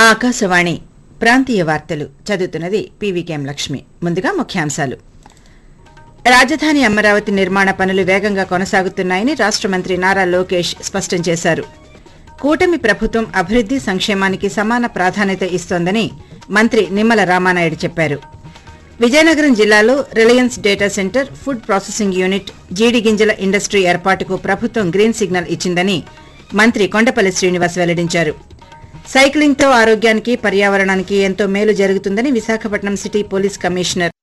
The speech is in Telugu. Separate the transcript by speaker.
Speaker 1: ఆకాశవాణి ప్రాంతీయ వార్తలు చదువుతున్నది పీవీకేఎం లక్ష్మి ముందుగా ముఖ్యాంశాలు రాజధాని అమరావతి నిర్మాణ పనులు వేగంగా కొనసాగుతున్నాయని రాష్ట మంత్రి నారా లోకేష్ స్పష్టం చేశారు కూటమి ప్రభుత్వం అభివృద్ది సంక్షేమానికి సమాన ప్రాధాన్యత ఇస్తోందని మంత్రి నిమ్మల రామానాయుడు చెప్పారు విజయనగరం జిల్లాలో Reliance data centre food processing unit జీడి గింజల ఇండస్ట్రీ ఏర్పాటుకు ప్రభుత్వం గ్రీన్ సిగ్నల్ ఇచ్చిందని మంత్రి కొండపల్లి శ్రీనివాస్ వెల్లడించారు సైక్లింగ్తో ఆరోగ్యానికి పర్యావరణానికి ఎంతో మేలు జరుగుతుందని విశాఖపట్నం సిటీ పోలీస్ కమిషనర్